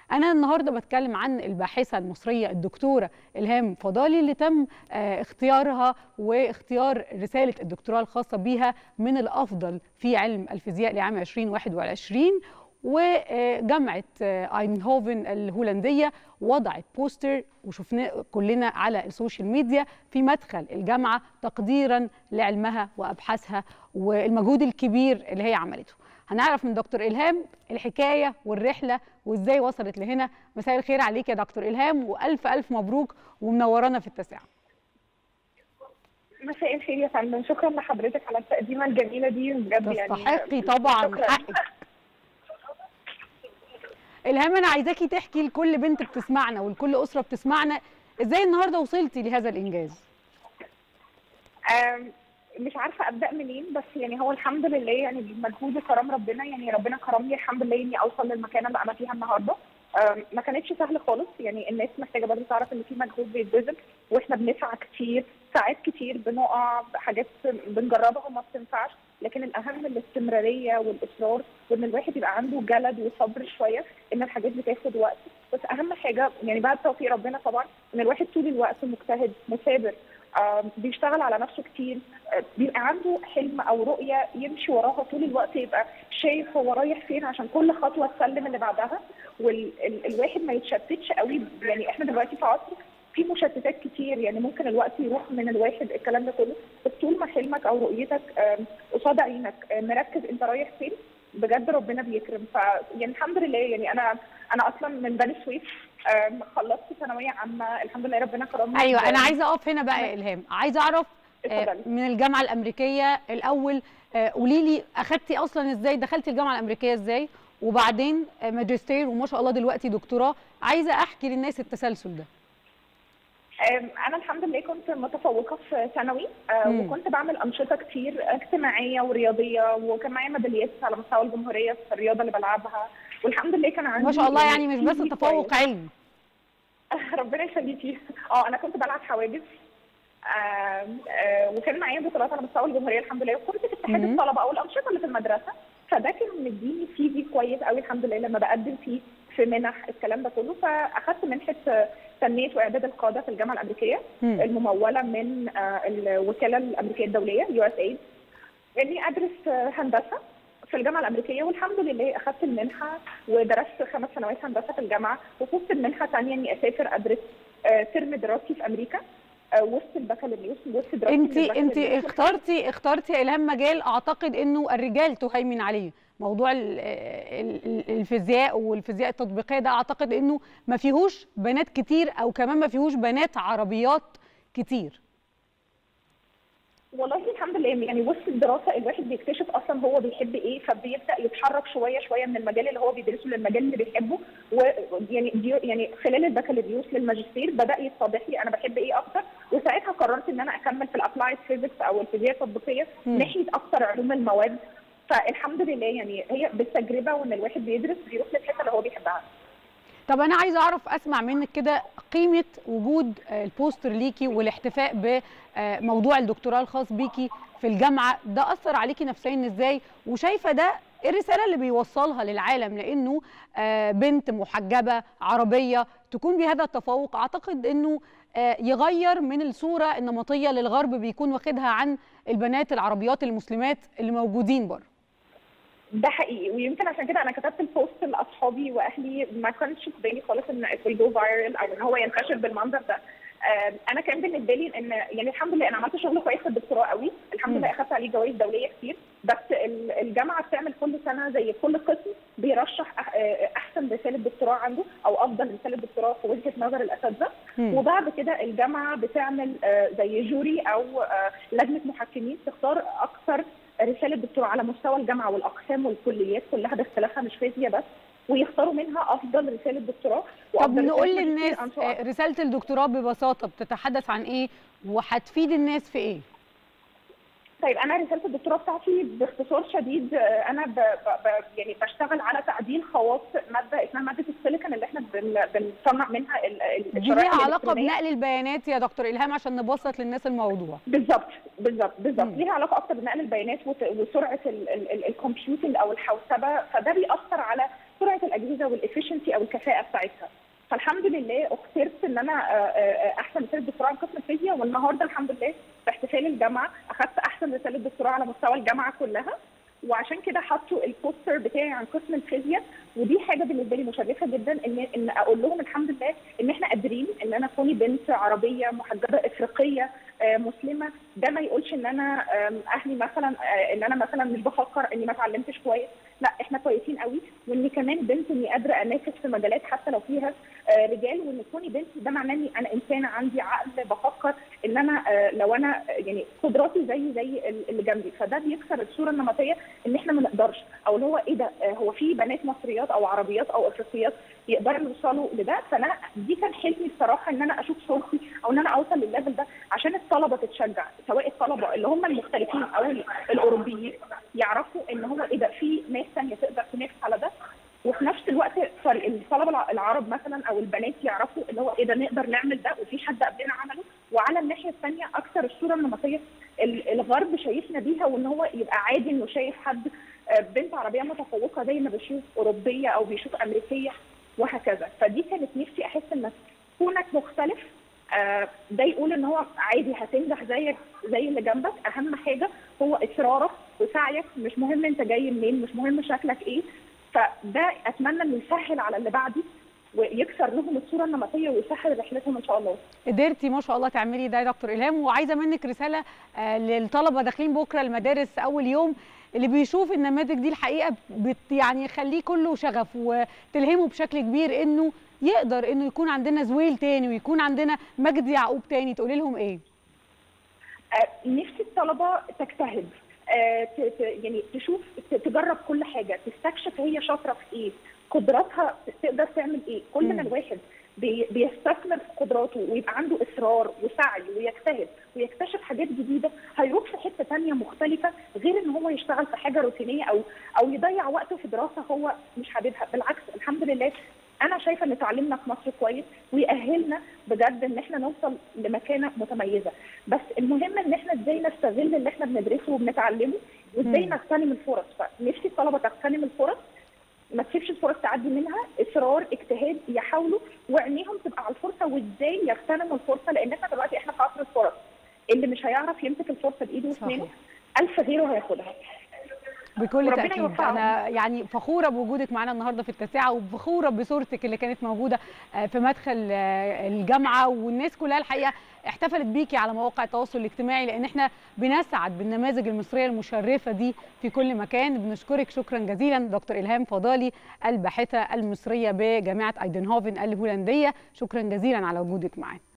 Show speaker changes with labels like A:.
A: انا النهارده بتكلم عن الباحثه المصريه الدكتوره الهام فضالي اللي تم اختيارها واختيار رساله الدكتوراه الخاصه بيها من الافضل في علم الفيزياء لعام 2021 وجامعه اينهوفن الهولنديه وضعت بوستر وشفناه كلنا على السوشيال ميديا في مدخل الجامعه تقديرا لعلمها وابحاثها والمجهود الكبير اللي هي عملته هنعرف من دكتور الهام الحكايه والرحله وازاي وصلت لهنا مساء الخير عليك يا دكتور الهام والف الف مبروك ومنورانا في التاسعه
B: مساء الخير يا فندم شكرا لحضرتك على التقديمه الجميله دي بجد يعني
A: تستحقي طبعا حقك الهام انا عايزاكي تحكي لكل بنت بتسمعنا ولكل اسره بتسمعنا ازاي النهارده وصلتي لهذا الانجاز
B: مش عارفه ابدا منين بس يعني هو الحمد لله يعني بمجهود وكرم ربنا يعني ربنا كرمني الحمد لله اني اوصل للمكان اللي انا فيها النهارده ما كانتش سهل خالص يعني الناس محتاجه برضه تعرف ان في مجهود بيتبذل واحنا بنسعى كتير ساعات كتير بنقع حاجات بنجربها وما بتنفعش لكن الاهم الاستمراريه والاصرار وان الواحد يبقى عنده جلد وصبر شويه ان الحاجات بتاخد وقت بس اهم حاجه يعني بعد توفيق ربنا طبعا ان الواحد طول الوقت مجتهد مثابر آه بيشتغل على نفسه كتير آه بيبقى عنده حلم او رؤيه يمشي وراها طول الوقت يبقى شايف هو رايح فين عشان كل خطوه تسلم اللي بعدها والواحد ما يتشتتش قوي يعني احنا دلوقتي في عصر في مشتتات كتير يعني ممكن الوقت يروح من الواحد الكلام ده كله بس طول ما حلمك او رؤيتك قصاد عينك مركز انت رايح فين بجد ربنا بيكرم ف يعني الحمد لله يعني انا انا اصلا من بني سويف خلصت ثانويه عامه الحمد لله ربنا كرمني
A: ايوه انا عايزه اقف هنا بقى يا الهام عايزه اعرف من الجامعه الامريكيه الاول قولي لي اخدتي اصلا ازاي دخلتي الجامعه الامريكيه ازاي وبعدين ماجستير وما شاء الله دلوقتي دكتوراه عايزه احكي للناس التسلسل ده
B: انا الحمد لله كنت متفوقه في ثانوي وكنت بعمل انشطه كتير اجتماعيه ورياضيه وكان معايا ميداليات على مستوى الجمهوريه في الرياضه اللي بلعبها والحمد لله كان عندي
A: ما شاء الله يعني مش بس تفوق علمي
B: ربنا يخليكي اه انا كنت بلعب حواجز آه آه وكان معايا بطولات على مستوى الجمهوريه الحمد لله وكنت في اتحاد الطلبه او الانشطه اللي في المدرسه فده كان مديني سي في كويس قوي الحمد لله لما بقدم فيه في منح الكلام ده كله فاخدت منحه تنميه واعداد القاده في الجامعه الامريكيه م. المموله من الوكاله الامريكيه الدوليه يو اس ايد اني ادرس هندسه في الجامعه الامريكيه والحمد لله اخذت المنحه ودرست خمس سنوات هندسه في الجامعه وفزت بمنحه ثانيه اني اسافر ادرس ترم دراسي في امريكا وسط البكالوريوس وسط
A: دراستي انت انت اخترتي اخترتي الهام مجال اعتقد انه الرجال تهيمن عليه موضوع الفيزياء والفيزياء التطبيقيه ده اعتقد انه ما فيهوش بنات كتير او كمان ما فيهوش بنات عربيات كتير
B: والله الحمد لله يعني وسط الدراسه الواحد بيكتشف اصلا هو بيحب ايه فبيبدا يتحرك شويه شويه من المجال اللي هو بيدرسه للمجال اللي بيحبه ويعني يعني خلال البكالوريوس للماجستير بدا يتضح لي انا بحب ايه اكتر وساعتها قررت ان انا اكمل في الابلايد فيزيكس او الفيزياء التطبيقيه ناحيه اكثر علوم المواد فالحمد لله يعني هي بالتجربه وان الواحد بيدرس بيروح للحته اللي هو بيحبها
A: طب انا عايزه اعرف اسمع منك كده قيمه وجود البوستر ليكي والاحتفاء بموضوع الدكتوراه الخاص بيكي في الجامعه ده اثر عليكي نفسيا ازاي وشايفه ده الرساله اللي بيوصلها للعالم لانه بنت محجبه عربيه تكون بهذا التفوق اعتقد انه يغير من الصوره النمطيه للغرب بيكون واخدها عن البنات العربيات المسلمات اللي موجودين بره
B: ده حقيقي ويمكن عشان كده انا كتبت البوست لاصحابي واهلي ما كانش في بالي خالص ان it will go viral او ان هو ينتشر بالمنظر ده انا كان بالنسبه لي ان يعني الحمد لله انا عملت شغل كويس في الدكتوراه قوي الحمد لله اخذت عليه جوائز دوليه كتير بس الجامعه بتعمل كل سنه زي كل قسم بيرشح احسن رساله دكتوراه عنده او افضل رساله دكتوراه في وجهه نظر الاساتذه وبعد كده الجامعه بتعمل زي جوري او لجنه محكمين تختار اكثر رساله دكتوراه على مستوى الجامعه والاقسام والكليات كلها باختلافها مش فيزياء بس ويختاروا منها افضل رساله دكتوراه
A: طب نقول للناس رساله الدكتوراه ببساطه بتتحدث عن ايه وهتفيد الناس في ايه؟
B: طيب انا رساله الدكتوراه بتاعتي باختصار شديد انا ب ب يعني بشتغل على تعديل خواص ماده اسمها ماده السيليكون اللي احنا بنصنع منها
A: دي ليها علاقه بنقل البيانات يا دكتور الهام عشان نبسط للناس الموضوع
B: بالظبط بالظبط بالظبط ليها علاقه اكتر بنقل البيانات وسرعه الكمبيوتنج او الحوسبه فده بيأثر على سرعه الاجهزه والافشنسي او الكفاءه بتاعتها فالحمد لله اخترت ان انا احسن رساله دكتوراه عن قسم الفيزياء والنهارده الحمد لله في احتفال الجامعه اخذت احسن رساله دكتوراه على مستوى الجامعه كلها وعشان كده حطوا البوستر بتاعي عن قسم الفيزياء ودي حاجه بالنسبه لي مشرفه جدا ان ان اقول لهم الحمد لله ان احنا قادرين ان انا كوني بنت عربيه محجبه افريقيه مسلمه ده ما يقولش ان انا اهلي مثلا ان انا مثلا مش بفكر اني ما اتعلمتش كويس لا احنا كويسين قوي واني كمان بنت اني قادره انافس في مجالات حتى لو فيها رجال وان كوني بنت ده معناه اني انا انسانه عندي عقل بفكر ان انا لو انا يعني قدراتي زي زي اللي جنبي فده بيكسر الصوره النمطيه ان احنا ما نقدرش او اللي هو ايه ده هو في بنات مصريات او عربيات او افريقيات يقدروا يوصلوا لده فانا دي كان حلمي بصراحه ان انا اشوف صورتي او ان انا اوصل للليفل ده عشان الطلبه تتشجع سواء الطلبه اللي هم المختلفين او الاوروبيين يعرفوا ان هو ايه ده في ناس ثانيه تقدر تنافس على ده وفي نفس الوقت الطلبه العرب مثلا او البنات يعرفوا اللي هو ايه ده نقدر نعمل ده وفي حد قبلنا عمله وعلى الناحيه الثانيه اكثر الصوره النمطيه الغرب شايفنا بيها وان هو يبقى عادي انه شايف حد بنت عربيه متفوقه زي ما بيشوف اوروبيه او بيشوف امريكيه وهكذا فدي كانت نفسي احس ان كونك مختلف ده يقول ان هو عادي هتنجح زيك زي اللي جنبك اهم حاجه هو اصرارك وسعيك مش مهم انت جاي منين مش مهم شكلك ايه فده اتمنى انه يسهل على اللي بعدي ويكسر لهم الصوره النمطيه ويسهل رحلتهم ان شاء الله.
A: قدرتي ما شاء الله تعملي ده يا دكتور الهام وعايزه منك رساله للطلبه داخلين بكره المدارس اول يوم اللي بيشوف النماذج دي الحقيقه بت يعني يخليه كله شغف وتلهمه بشكل كبير انه يقدر انه يكون عندنا زويل تاني ويكون عندنا مجدي يعقوب تاني تقولي لهم ايه؟
B: نفسي الطلبه تجتهد يعني تشوف تجرب كل حاجه تستكشف هي شاطره في ايه قدراتها تقدر تعمل ايه كل ما الواحد بيستثمر في قدراته ويبقى عنده اصرار وسعي ويجتهد ويكتشف حاجات جديده هيروح في حته ثانيه مختلفه غير ان هو يشتغل في حاجه روتينيه او او يضيع وقته في دراسه هو مش حاببها بالعكس الحمد لله انا شايفه ان تعليمنا في مصر كويس ويأهلنا بجد ان احنا نوصل لمكانه متميزه بس المهم ان احنا ازاي نستغل اللي احنا بندرسه وبنتعلمه وازاي نغتنم الفرص فنفسي الطلبه تغتنم الفرص ما تسيبش الفرص تعدي منها اصرار اجتهاد يحاولوا وعينيهم تبقى على الفرصه وازاي يغتنموا الفرصه لان احنا دلوقتي احنا في عصر الفرص اللي مش هيعرف يمسك الفرصه بايده واسنانه الف غيره هياخدها
A: بكل تاكيد انا يعني فخوره بوجودك معانا النهارده في التاسعه وفخوره بصورتك اللي كانت موجوده في مدخل الجامعه والناس كلها الحقيقه احتفلت بيكي على مواقع التواصل الاجتماعي لان احنا بنسعد بالنماذج المصريه المشرفه دي في كل مكان بنشكرك شكرا جزيلا دكتور الهام فضالي الباحثه المصريه بجامعه ايدنهوفن الهولنديه شكرا جزيلا على وجودك معانا